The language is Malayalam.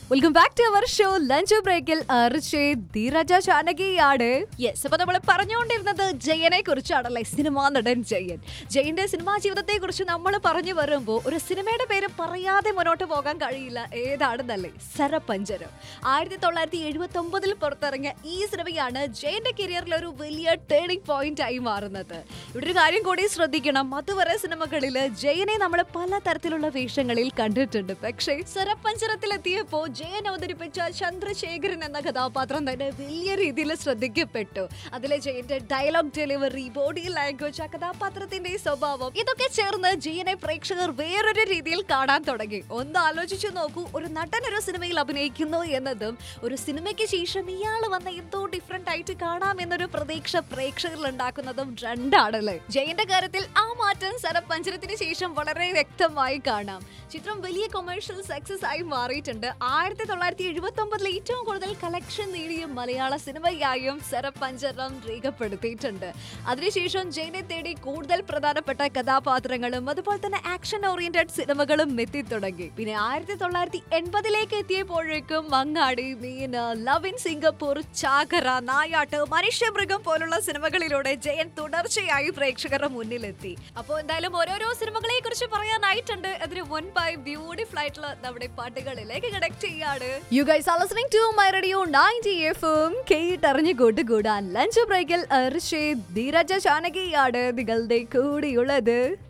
welcome back to our show lunch ബ്രേക്കിൽ ധീരജ ചാനകിയാണ് യെസ് അപ്പൊ നമ്മൾ പറഞ്ഞുകൊണ്ടിരുന്നത് ജയനെ കുറിച്ചാണല്ലേ സിനിമാ നടൻ ജയൻ ജയന്റെ സിനിമാ ജീവിതത്തെ കുറിച്ച് നമ്മൾ പറഞ്ഞു വരുമ്പോൾ ഒരു സിനിമയുടെ പേര് പറയാതെ മുന്നോട്ട് പോകാൻ കഴിയില്ല ഏതാണെന്നല്ലേ സരപഞ്ചരം ആയിരത്തി തൊള്ളായിരത്തി എഴുപത്തി ഒമ്പതിൽ പുറത്തിറങ്ങിയ ഈ സിനിമയാണ് ജയന്റെ കരിയറിൽ ഒരു വലിയ ടേണിംഗ് പോയിന്റ് ആയി മാറുന്നത് ഇവിടെ ഒരു കാര്യം കൂടി ശ്രദ്ധിക്കണം അതുവരെ സിനിമകളിൽ ജയനെ നമ്മൾ പല തരത്തിലുള്ള വേഷങ്ങളിൽ കണ്ടിട്ടുണ്ട് പക്ഷേ സ്വരപ്പഞ്ചരത്തിലെത്തിയപ്പോ ജയൻ അവതരിപ്പിച്ച ചന്ദ്രശേഖരൻ എന്ന കഥാപാത്രം തന്നെ വലിയ രീതിയിൽ ശ്രദ്ധിക്കപ്പെട്ടു അതിലെ ജയന്റെ ഡയലോഗ് ഡെലിവറി ബോഡി ലാംഗ്വേജ് ആ കഥാപാത്രത്തിന്റെ സ്വഭാവം ഇതൊക്കെ ചേർന്ന് ജയനെ പ്രേക്ഷകർ വേറൊരു രീതിയിൽ കാണാൻ തുടങ്ങി ഒന്ന് ആലോചിച്ചു നോക്കൂ ഒരു നടൻ ഒരു സിനിമയിൽ അഭിനയിക്കുന്നു എന്നതും ഒരു സിനിമയ്ക്ക് ശേഷം ഇയാൾ വന്ന എന്തോ ഡിഫറെന്റ് ആയിട്ട് കാണാം എന്നൊരു പ്രതീക്ഷ പ്രേക്ഷകരിൽ ഉണ്ടാക്കുന്നതും രണ്ടാണല്ലേ ജയന്റെ കാര്യത്തിൽ ആ മാറ്റം സരപഞ്ചരത്തിന് ശേഷം വളരെ വ്യക്തമായി കാണാം ചിത്രം വലിയ കൊമേഴ്ഷ്യൽ സക്സസ് ആയി മാറിയിട്ടുണ്ട് ആയിരത്തി തൊള്ളായിരത്തി എഴുപത്തി ഒമ്പതിൽ ഏറ്റവും കൂടുതൽ കളക്ഷൻ നേടിയ മലയാള സിനിമയായും സരപഞ്ചരം രേഖപ്പെടുത്തിയിട്ടുണ്ട് അതിനുശേഷം ജയനെ തേടി കൂടുതൽ പ്രധാനപ്പെട്ട കഥാപാത്രങ്ങളും അതുപോലെ തന്നെ ആക്ഷൻ ഓറിയന്റഡ് സിനിമകളും എത്തി തുടങ്ങി പിന്നെ ആയിരത്തി തൊള്ളായിരത്തി എൺപതിലേക്ക് എത്തിയപ്പോഴേക്കും മങ്ങാടി മീന love in Singapore Chakara Nayattu മനുഷ്യമൃഗം പോലുള്ള സിനിമകളിലൂടെ ജയൻ തുടർച്ചയായി പ്രേക്ഷകരുടെ മുന്നിലെത്തി അപ്പോൾ എന്തായാലും ഓരോരോ സിനിമകളെ കുറിച്ച് പറയാനായിട്ടുണ്ട് അതിന് മുൻപായി ബ്യൂട്ടിഫുൾ ആയിട്ടുള്ള നമ്മുടെ പാട്ടുകളിലേക്ക് കണക്ട് ചെയ്യാണ് you guys are listening to my radio 90 എഫും കേട്ടറിഞ്ഞു കൂട്ടുകൂടാൻ ലഞ്ച് ബ്രേക്കിൽ അർഷേ ധീരജ ചാനകിയാണ് നിങ്ങളുടെ കൂടിയുള്ളത്